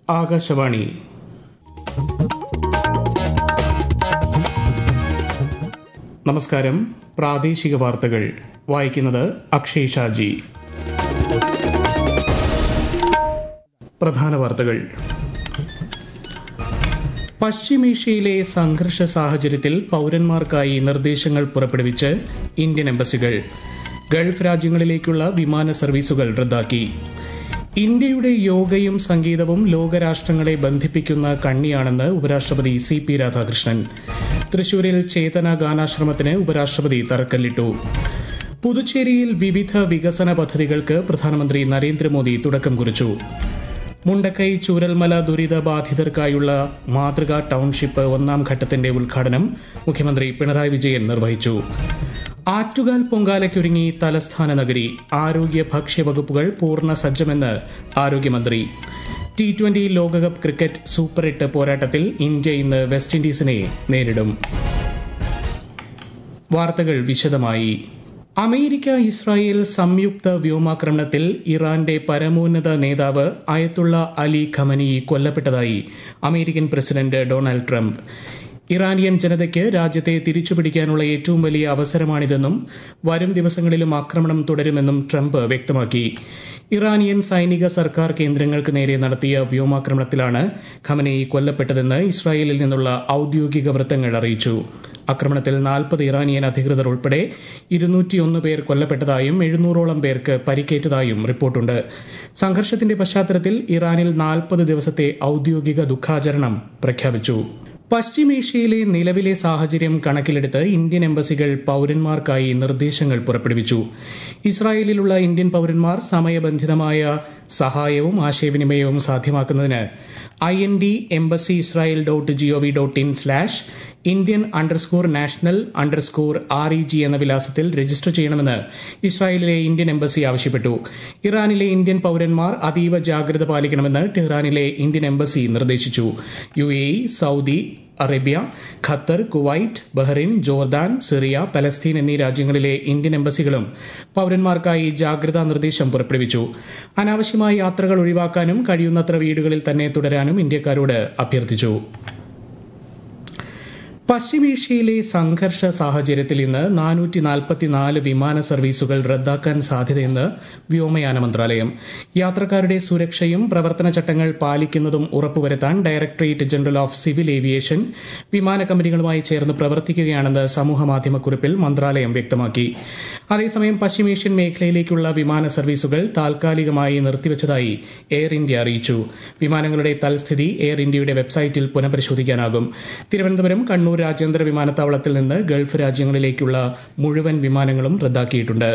ആകാശവാണി നമസ്കാരം പ്രാദേശിക വാർത്തകൾ വായിക്കുന്നത് അക്ഷയ് ഷാജി പ്രധാന വാർത്തകൾ പശ്ചിമേഷ്യയിലെ സംഘർഷ സാഹചര്യത്തിൽ പൌരന്മാർക്കായി നിർദ്ദേശങ്ങൾ പുറപ്പെടുവിച്ച് ഇന്ത്യൻ എംബസികൾ ഗൾഫ് രാജ്യങ്ങളിലേക്കുള്ള വിമാന സർവീസുകൾ റദ്ദാക്കി ഇന്ത്യയുടെ യോഗയും സംഗീതവും ലോകരാഷ്ട്രങ്ങളെ ബന്ധിപ്പിക്കുന്ന കണ്ണിയാണെന്ന് ഉപരാഷ്ട്രപതി സി പി രാധാകൃഷ്ണൻ തൃശൂരിൽ ചേതന ഗാനാശ്രമത്തിന് ഉപരാഷ്ട്രപതി തറക്കല്ലിട്ടു പുതുച്ചേരിയിൽ വിവിധ വികസന പദ്ധതികൾക്ക് പ്രധാനമന്ത്രി നരേന്ദ്രമോദി തുടക്കം കുറിച്ചു മുണ്ടക്കൈ ചൂരൽമല ദുരിത ബാധിതർക്കായുള്ള മാതൃകാ ടൌൺഷിപ്പ് ഒന്നാം ഘട്ടത്തിന്റെ ഉദ്ഘാടനം മുഖ്യമന്ത്രി പിണറായി വിജയൻ നിർവഹിച്ചു ആറ്റുകാൽ പൊങ്കാലയ്ക്കൊരുങ്ങി തലസ്ഥാന നഗരി ആരോഗ്യ ഭക്ഷ്യവകുപ്പുകൾ പൂർണ്ണ സജ്ജമെന്ന് ആരോഗ്യമന്ത്രി ടി ട്വന്റി ലോകകപ്പ് ക്രിക്കറ്റ് സൂപ്പർ എട്ട് പോരാട്ടത്തിൽ ഇന്ത്യ ഇന്ന് വെസ്റ്റ് ഇൻഡീസിനെ നേരിടും വാർത്തകൾ വിശദമായി അമേരിക്ക ഇസ്രായേൽ സംയുക്ത വ്യോമാക്രമണത്തിൽ ഇറാന്റെ പരമോന്നത നേതാവ് അയത്തുള്ള അലി ഖമനി കൊല്ലപ്പെട്ടതായി American president Donald Trump Iranian ജനതയ്ക്ക് രാജ്യത്തെ തിരിച്ചുപിടിക്കാനുള്ള ഏറ്റവും വലിയ അവസരമാണിതെന്നും വരും ദിവസങ്ങളിലും ആക്രമണം തുടരുമെന്നും ട്രംപ് വ്യക്തമാക്കി ഇറാനിയൻ സൈനിക സർക്കാർ കേന്ദ്രങ്ങൾക്ക് നേരെ നടത്തിയ വ്യോമാക്രമണത്തിലാണ് ഖമനി കൊല്ലപ്പെട്ടതെന്ന് ഇസ്രായേലിൽ നിന്നുള്ള ഔദ്യോഗിക വൃത്തങ്ങൾ അറിയിച്ചു ആക്രമണത്തിൽ നാൽപ്പത് ഇറാനിയൻ അധികൃതർ ഉൾപ്പെടെ ഇരുന്നൂറ്റിയൊന്ന് പേർ കൊല്ലപ്പെട്ടതായും എഴുന്നൂറോളം പേർക്ക് പരിക്കേറ്റതായും റിപ്പോർട്ടുണ്ട് സംഘർഷത്തിന്റെ പശ്ചാത്തലത്തിൽ ഇറാനിൽ നാൽപ്പത് ദിവസത്തെ ഔദ്യോഗിക ദുഃഖാചരണം പ്രഖ്യാപിച്ചു പശ്ചിമേഷ്യയിലെ നിലവിലെ സാഹചര്യം കണക്കിലെടുത്ത് ഇന്ത്യൻ എംബസികൾ പൌരന്മാർക്കായി നിർദ്ദേശങ്ങൾ പുറപ്പെടുവിച്ചു ഇസ്രായേലിലുള്ള ഇന്ത്യൻ പൌരന്മാർ സമയബന്ധിതമായ സഹായവും ആശയവിനിമയവും സാധ്യമാക്കുന്നതിന് I N D embassy Israel dot gov dot in slash Indian underscore national underscore R E G എന്ന വിലാസത്തിൽ രജിസ്റ്റർ ചെയ്യണമെന്ന് ഇസ്രായേലിലെ ഇന്ത്യൻ എംബസി ആവശ്യപ്പെട്ടു ഇറാനിലെ ഇന്ത്യൻ പൌരന്മാർ അതീവ ജാഗ്രത പാലിക്കണമെന്ന് ടെഹ്റാനിലെ ഇന്ത്യൻ എംബസി നിർദ്ദേശിച്ചു U A E Saudi Arabia Qatar Kuwait Bahrain Jordan Syria Palestine എന്നീ രാജ്യങ്ങളിലെ ഇന്ത്യൻ എംബസികളും പൌരന്മാർക്കായി ജാഗ്രതാ നിർദ്ദേശം പുറപ്പെടുവിച്ചു അനാവശ്യമായ യാത്രകൾ ഒഴിവാക്കാനും കഴിയുന്നത്ര വീടുകളിൽ തന്നെ തുടരാനും ഇന്ത്യക്കാരോട് അഭ്യർത്ഥിച്ചു പശ്ചിമേഷ്യയിലെ സംഘർഷ സാഹചര്യത്തിൽ ഇന്ന് നാനൂറ്റി നാൽപ്പത്തിനാല് വിമാന സർവീസുകൾ റദ്ദാക്കാൻ സാധ്യതയെന്ന് വ്യോമയാന മന്ത്രാലയം യാത്രക്കാരുടെ സുരക്ഷയും പ്രവർത്തന ചട്ടങ്ങൾ പാലിക്കുന്നതും ഉറപ്പുവരുത്താൻ directorate general of civil aviation വിമാന കമ്പനികളുമായി ചേർന്ന് പ്രവർത്തിക്കുകയാണെന്ന് സമൂഹമാധ്യമക്കുറിപ്പിൽ മന്ത്രാലയം വ്യക്തമാക്കി അതേസമയം പശ്ചിമേഷ്യൻ മേഖലയിലേക്കുള്ള വിമാന സർവീസുകൾ താൽക്കാലികമായി നിർത്തിവച്ചതായി എയർ ഇന്ത്യ അറിയിച്ചു വിമാനങ്ങളുടെ തൽസ്ഥിതി എയർ ഇന്ത്യയുടെ വെബ്സൈറ്റിൽ പുനഃപരിശോധിക്കാനാകും തിരുവനന്തപുരം കണ്ണൂർ രാജ്യാന്തര വിമാനത്താവളത്തിൽ നിന്ന് ഗൾഫ് രാജ്യങ്ങളിലേക്കുള്ള മുഴുവൻ വിമാനങ്ങളും റദ്ദാക്കിയിട്ടുണ്ട്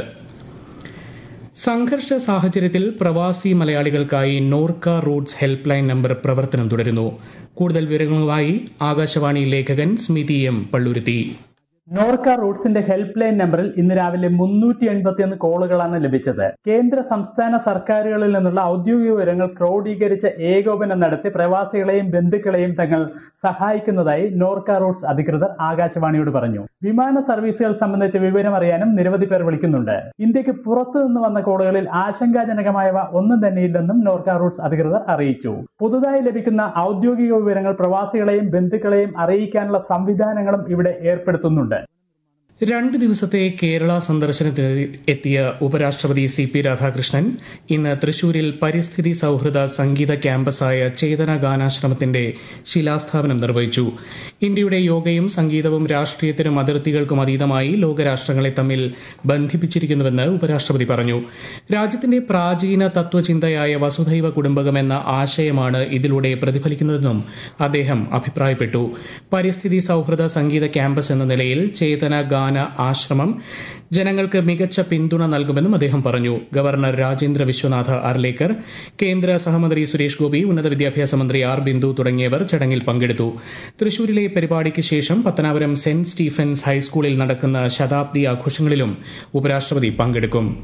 സംഘർഷ സാഹചര്യത്തിൽ പ്രവാസി മലയാളികൾക്കായി Norka roots help line number പ്രവർത്തനം തുടരുന്നു കൂടുതൽ വിവരങ്ങളുമായി ആകാശവാണി ലേഖകൻ സ്മിതി എം പള്ളുരുത്തി നോർക്ക റൂട്ട്സിന്റെ ഹെൽപ്പ് ലൈൻ നമ്പറിൽ ഇന്ന് രാവിലെ മുന്നൂറ്റി എൺപത്തിയൊന്ന് കോളുകളാണ് ലഭിച്ചത് കേന്ദ്ര സംസ്ഥാന സർക്കാരുകളിൽ നിന്നുള്ള ഔദ്യോഗിക വിവരങ്ങൾ ക്രോഡീകരിച്ച ഏകോപനം നടത്തി പ്രവാസികളെയും ബന്ധുക്കളെയും തങ്ങൾ സഹായിക്കുന്നതായി നോർക്ക റൂട്ട്സ് അധികൃതർ ആകാശവാണിയോട് പറഞ്ഞു വിമാന സർവീസുകൾ സംബന്ധിച്ച വിവരം അറിയാനും നിരവധി പേർ വിളിക്കുന്നുണ്ട് ഇന്ത്യക്ക് പുറത്തു നിന്ന് വന്ന കോളുകളിൽ ആശങ്കാജനകമായവ ഒന്നും തന്നെയില്ലെന്നും നോർക്ക റൂട്ട്സ് അധികൃതർ അറിയിച്ചു പുതുതായി ലഭിക്കുന്ന ഔദ്യോഗിക വിവരങ്ങൾ പ്രവാസികളെയും ബന്ധുക്കളെയും അറിയിക്കാനുള്ള സംവിധാനങ്ങളും ഇവിടെ ഏർപ്പെടുത്തുന്നുണ്ട് രണ്ട് ദിവസത്തെ കേരള സന്ദർശനത്തിന് എത്തിയ ഉപരാഷ്ട്രപതി സി പി രാധാകൃഷ്ണൻ ഇന്ന് തൃശൂരിൽ പരിസ്ഥിതി സൌഹൃദ സംഗീത ക്യാമ്പസായ ചേതന ഗാനാശ്രമത്തിന്റെ ശിലാസ്ഥാപനം നിർവഹിച്ചു ഇന്ത്യയുടെ യോഗയും സംഗീതവും രാഷ്ട്രീയത്തിനും അതിർത്തികൾക്കും അതീതമായി ലോകരാഷ്ട്രങ്ങളെ തമ്മിൽ ബന്ധിപ്പിച്ചിരിക്കുന്നുവെന്ന് ഉപരാഷ്ട്രപതി പറഞ്ഞു രാജ്യത്തിന്റെ പ്രാചീന തത്വചിന്തയായ വസുധൈവ കുടുംബകം എന്ന ആശയമാണ് ഇതിലൂടെ പ്രതിഫലിക്കുന്നതെന്നും അദ്ദേഹം അഭിപ്രായപ്പെട്ടു പരിസ്ഥിതി സൌഹൃദ സംഗീത ക്യാമ്പസ് എന്ന നിലയിൽ ചേതന ഗാന ആശ്രമം ജനങ്ങൾക്ക് മികച്ച പിന്തുണ നൽകുമെന്നും അദ്ദേഹം പറഞ്ഞു ഗവർണർ രാജേന്ദ്ര വിശ്വനാഥ അർലേക്കർ കേന്ദ്ര സഹമന്ത്രി സുരേഷ് ഗോപി ഉന്നത വിദ്യാഭ്യാസ മന്ത്രി ആർ ബിന്ദു തുടങ്ങിയവർ ചടങ്ങിൽ പങ്കെടുത്തു തൃശൂരിലെ പരിപാടിക്ക് ശേഷം പത്തനാപുരം സെന്റ് സ്റ്റീഫൻസ് ഹൈസ്കൂളിൽ നടക്കുന്ന ശതാബ്ദി ആഘോഷങ്ങളിലും ഉപരാഷ്ട്രപതി പങ്കെടുക്കും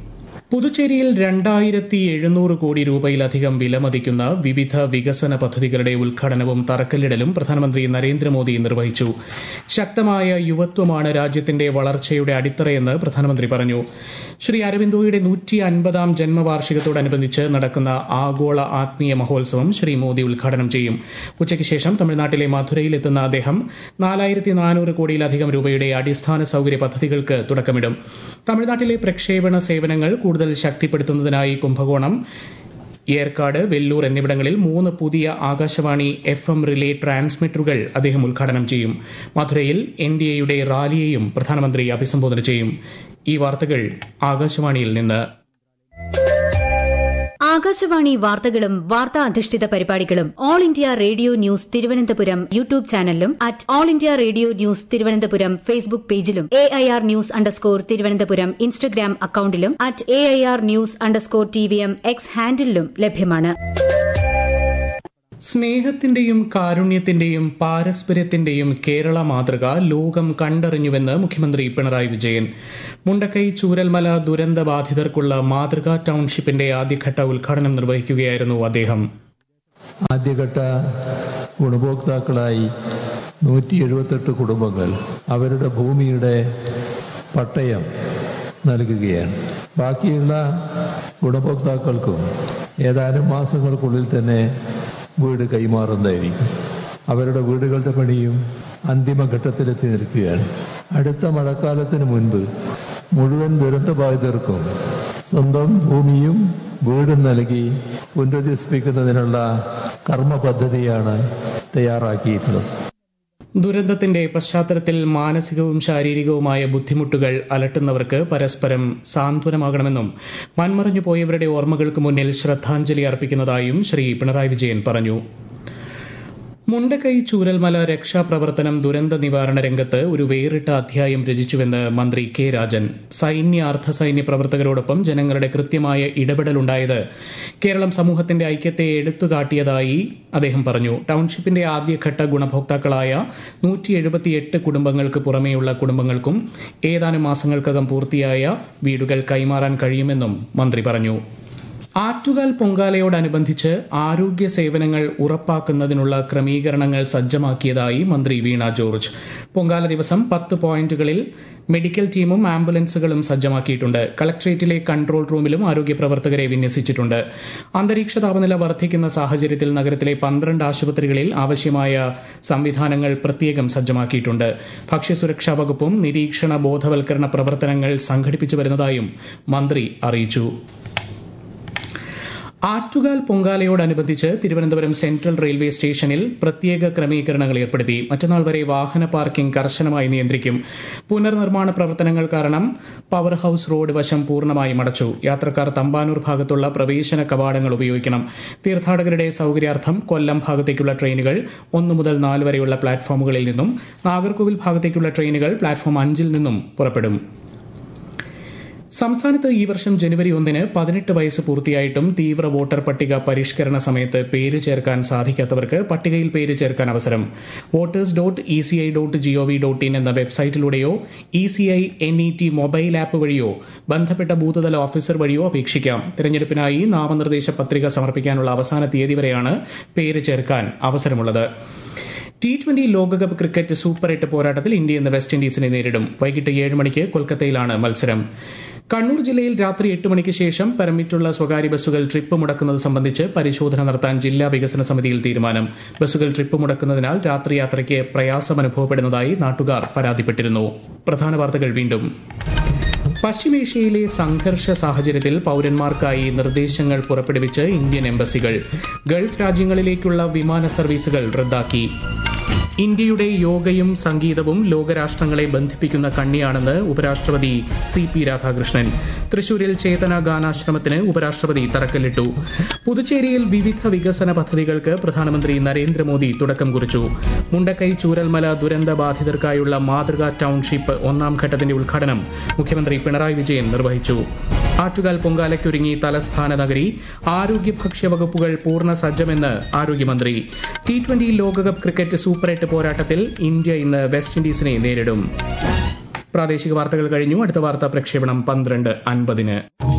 പുതുച്ചേരിയിൽ രണ്ടായിരത്തി എഴുന്നൂറ് കോടി രൂപയിലധികം വിലമതിക്കുന്ന വിവിധ വികസന പദ്ധതികളുടെ ഉദ്ഘാടനവും തറക്കല്ലിടലും പ്രധാനമന്ത്രി നരേന്ദ്രമോദി നിർവഹിച്ചു ശക്തമായ യുവത്വമാണ് രാജ്യത്തിന്റെ വളർച്ചയുടെ അടിത്തറയെന്ന് പ്രധാനമന്ത്രി പറഞ്ഞു ശ്രീ അരവിന്ദോയുടെ നൂറ്റി അൻപതാം ജന്മവാർഷികത്തോടനുബന്ധിച്ച് നടക്കുന്ന ആഗോള ആത്മീയ മഹോത്സവം ശ്രീ മോദി ഉദ്ഘാടനം ചെയ്യും ഉച്ചയ്ക്ക് ശേഷം തമിഴ്നാട്ടിലെ മധുരയിൽ എത്തുന്ന അദ്ദേഹം നാലായിരത്തി നാനൂറ് കോടിയിലധികം രൂപയുടെ അടിസ്ഥാന സൌകര്യ പദ്ധതികൾക്ക് തുടക്കമിടും തമിഴ്നാട്ടിലെ പ്രക്ഷേപണ സേവനങ്ങൾ കൂടുതൽ ശക്തിപ്പെടുത്തുന്നതിനായി കുംഭകോണം ഏർക്കാട് വെല്ലൂർ എന്നിവിടങ്ങളിൽ മൂന്ന് പുതിയ ആകാശവാണി എഫ് എം റിലേ ട്രാൻസ്മിറ്ററുകൾ അദ്ദേഹം ഉദ്ഘാടനം ചെയ്യും മധുരയിൽ എൻ ഡി എയുടെ റാലിയെയും പ്രധാനമന്ത്രി അഭിസംബോധന ചെയ്യും ഈ വാർത്തകൾ ആകാശവാണിയിൽ നിന്ന് ആകാശവാണി വാർത്തകളും വാർത്താ അധിഷ്ഠിത പരിപാടികളും all India radio news Thiruvananthapuram YouTube ചാനലിലും at all India radio news Thiruvananthapuram Facebook പേജിലും A I R news underscore Thiruvananthapuram Instagram അക്കൌണ്ടിലും at A I R news underscore T V M X ഹാൻഡിലും ലഭ്യമാണ് സ്നേഹത്തിന്റെയും കാരുണ്യത്തിന്റെയും പാരസ്പര്യത്തിന്റെയും കേരള മാതൃക ലോകം കണ്ടറിഞ്ഞുവെന്ന് മുഖ്യമന്ത്രി പിണറായി വിജയൻ മുണ്ടക്കൈ ചൂരൽമല ദുരന്ത ബാധിതർക്കുള്ള മാതൃകാ ടൌൺഷിപ്പിന്റെ ആദ്യഘട്ട ഉദ്ഘാടനം നിർവഹിക്കുകയായിരുന്നു അദ്ദേഹം ആദ്യഘട്ട ഗുണഭോക്താക്കളായി നൂറ്റി എഴുപത്തെട്ട് കുടുംബങ്ങൾ അവരുടെ ഭൂമിയുടെ പട്ടയം നൽകുകയാണ് ബാക്കിയുള്ള ഗുണഭോക്താക്കൾക്കും ഏതാനും മാസങ്ങൾക്കുള്ളിൽ തന്നെ വീട് കൈമാറുന്നതായിരിക്കും അവരുടെ വീടുകളുടെ പണിയും അന്തിമഘട്ടത്തിലെത്തി നിൽക്കുകയാണ് അടുത്ത മഴക്കാലത്തിന് മുൻപ് മുഴുവൻ ദുരന്തബാധിതർക്കും സ്വന്തം ഭൂമിയും വീടും നൽകി പുനരധിവസിപ്പിക്കുന്നതിനുള്ള കർമ്മ പദ്ധതിയാണ് തയ്യാറാക്കിയിട്ടുള്ളത് ദുരന്തത്തിന്റെ പശ്ചാത്തലത്തിൽ മാനസികവും ശാരീരികവുമായ ബുദ്ധിമുട്ടുകൾ അലട്ടുന്നവർക്ക് പരസ്പരം സാന്ത്വനമാകണമെന്നും മൺമറഞ്ഞു പോയവരുടെ ഓർമ്മകൾക്ക് മുന്നിൽ ശ്രദ്ധാഞ്ജലി അർപ്പിക്കുന്നതായും ശ്രീ പിണറായി വിജയൻ പറഞ്ഞു മുണ്ടക്കൈ ചൂരൽമല രക്ഷാപ്രവർത്തനം ദുരന്ത നിവാരണ രംഗത്ത് ഒരു വേറിട്ട അധ്യായം രചിച്ചുവെന്ന് മന്ത്രി കെ രാജൻ സൈന്യ അർദ്ധസൈന്യ പ്രവർത്തകരോടൊപ്പം ജനങ്ങളുടെ കൃത്യമായ ഇടപെടലുണ്ടായത് കേരളം സമൂഹത്തിന്റെ ഐക്യത്തെ എടുത്തുകാട്ടിയതായി അദ്ദേഹം പറഞ്ഞു ടൌൺഷിപ്പിന്റെ ആദ്യഘട്ട ഗുണഭോക്താക്കളായ നൂറ്റി എഴുപത്തിയെട്ട് കുടുംബങ്ങൾക്ക് പുറമെയുള്ള കുടുംബങ്ങൾക്കും ഏതാനും മാസങ്ങൾക്കകം പൂർത്തിയായ വീടുകൾ കൈമാറാൻ കഴിയുമെന്നും മന്ത്രി പറഞ്ഞു ആറ്റുകാൽ പൊങ്കാലയോടനുബന്ധിച്ച് ആരോഗ്യ സേവനങ്ങൾ ഉറപ്പാക്കുന്നതിനുള്ള ക്രമീകരണങ്ങൾ സജ്ജമാക്കിയതായി മന്ത്രി വീണ ജോർജ് പൊങ്കാല ദിവസം പത്ത് പോയിന്റുകളിൽ മെഡിക്കൽ ടീമും ആംബുലൻസുകളും സജ്ജമാക്കിയിട്ടുണ്ട് കളക്ട്രേറ്റിലെ കൺട്രോൾ റൂമിലും ആരോഗ്യ പ്രവർത്തകരെ വിന്യസിച്ചിട്ടുണ്ട് അന്തരീക്ഷ താപനില വർദ്ധിക്കുന്ന സാഹചര്യത്തിൽ നഗരത്തിലെ പന്ത്രണ്ട് ആശുപത്രികളിൽ ആവശ്യമായ സംവിധാനങ്ങൾ പ്രത്യേകം സജ്ജമാക്കിയിട്ടുണ്ട് ഭക്ഷ്യസുരക്ഷാ വകുപ്പും നിരീക്ഷണ ബോധവൽക്കരണ പ്രവർത്തനങ്ങൾ സംഘടിപ്പിച്ചു വരുന്നതായും മന്ത്രി അറിയിച്ചു ആറ്റുകാൽ പൊങ്കാലയോടനുബന്ധിച്ച് തിരുവനന്തപുരം സെൻട്രൽ റെയിൽവേ സ്റ്റേഷനിൽ പ്രത്യേക ക്രമീകരണങ്ങൾ ഏർപ്പെടുത്തി മറ്റന്നാൾ വരെ വാഹന പാർക്കിംഗ് കർശനമായി നിയന്ത്രിക്കും പുനർനിർമ്മാണ പ്രവർത്തനങ്ങൾ കാരണം പവർ ഹൌസ് റോഡ് വശം പൂർണ്ണമായും അടച്ചു യാത്രക്കാർ തമ്പാനൂർ ഭാഗത്തുള്ള പ്രവേശന കവാടങ്ങൾ ഉപയോഗിക്കണം തീർത്ഥാടകരുടെ സൌകര്യാർത്ഥം കൊല്ലം ഭാഗത്തേക്കുള്ള ട്രെയിനുകൾ ഒന്നു മുതൽ നാല് വരെയുള്ള പ്ലാറ്റ്ഫോമുകളിൽ നിന്നും നാഗർകോവിൽ ഭാഗത്തേക്കുള്ള ട്രെയിനുകൾ പ്ലാറ്റ്ഫോം അഞ്ചിൽ നിന്നും പുറപ്പെടും സംസ്ഥാനത്ത് ഈ വർഷം ജനുവരി ഒന്നിന് പതിനെട്ട് വയസ്സ് പൂർത്തിയായിട്ടും തീവ്ര വോട്ടർ പട്ടിക പരിഷ്കരണ സമയത്ത് പേര് ചേർക്കാൻ സാധിക്കാത്തവർക്ക് പട്ടികയിൽ പേര് ചേർക്കാൻ അവസരം voters dot E C I dot gov dot in എന്ന വെബ്സൈറ്റിലൂടെയോ E C I N E T mobile app വഴിയോ ബന്ധപ്പെട്ട ബൂത്തുതല ഓഫീസർ വഴിയോ അപേക്ഷിക്കാം തെരഞ്ഞെടുപ്പിനായി നാമനിർദ്ദേശ പത്രിക സമർപ്പിക്കാനുള്ള അവസാന തീയതി വരെയാണ് പേര് ചേർക്കാൻ അവസരമുള്ളത് ടി ട്വന്റി ലോകകപ്പ് ക്രിക്കറ്റ് സൂപ്പർ എട്ട് പോരാട്ടത്തിൽ ഇന്ത്യ ഇന്ന് വെസ്റ്റ് ഇൻഡീസിനെ നേരിടും വൈകിട്ട് ഏഴ് മണിക്ക് കൊൽക്കത്തയിലാണ് മത്സരം കണ്ണൂർ ജില്ലയിൽ രാത്രി എട്ട് മണിക്ക് ശേഷം പെർമിറ്റുള്ള സ്വകാര്യ ബസ്സുകൾ ട്രിപ്പ് മുടക്കുന്നത് സംബന്ധിച്ച് പരിശോധന നടത്താൻ ജില്ലാ വികസന സമിതിയിൽ തീരുമാനം ബസ്സുകൾ ട്രിപ്പ് മുടക്കുന്നതിനാൽ രാത്രി യാത്രയ്ക്ക് പ്രയാസം അനുഭവപ്പെടുന്നതായി നാട്ടുകാർ പരാതിപ്പെട്ടിരുന്നു പ്രധാന വാർത്തകൾ വീണ്ടും പശ്ചിമേഷ്യയിലെ സംഘർഷ സാഹചര്യത്തിൽ പൌരന്മാർക്കായി നിർദ്ദേശങ്ങൾ പുറപ്പെടുവിച്ച് ഇന്ത്യൻ എംബസികൾ ഗൾഫ് രാജ്യങ്ങളിലേക്കുള്ള വിമാന സർവീസുകൾ റദ്ദാക്കി ഇന്ത്യയുടെ യോഗയും സംഗീതവും ലോകരാഷ്ട്രങ്ങളെ ബന്ധിപ്പിക്കുന്ന കണ്ണിയാണെന്ന് ഉപരാഷ്ട്രപതി സി പി രാധാകൃഷ്ണൻ തൃശൂരിൽ ചേതന ഗാനാശ്രമത്തിന് ഉപരാഷ്ട്രപതി തറക്കല്ലിട്ടു പുതുച്ചേരിയിൽ വിവിധ വികസന പദ്ധതികൾക്ക് പ്രധാനമന്ത്രി നരേന്ദ്രമോദി തുടക്കം കുറിച്ചു മുണ്ടക്കൈ ചൂരൽമല ദുരന്ത ബാധിതർക്കായുള്ള മാതൃകാ ടൌൺഷിപ്പ് ഒന്നാം ഘട്ടത്തിന്റെ ഉദ്ഘാടനം മുഖ്യമന്ത്രി പിണറായി വിജയൻ നിർവഹിച്ചു ആറ്റുകാൽ പൊങ്കാലയ്ക്കൊരുങ്ങി തലസ്ഥാന നഗരി ആരോഗ്യ ഭക്ഷ്യ വകുപ്പുകൾ പൂർണ്ണ സജ്ജമെന്ന് ആരോഗ്യമന്ത്രി ടി ട്വന്റി ലോകകപ്പ് ക്രിക്കറ്റ് സൂപ്പർ എട്ട് പോരാട്ടത്തിൽ ഇന്ത്യ ഇന്ന് വെസ്റ്റ് ഇൻഡീസിനെ നേരിടും പ്രാദേശിക വാർത്തകൾ കഴിഞ്ഞു അടുത്ത വാർത്താ പ്രക്ഷേപണം പന്ത്രണ്ട് അൻപതിന്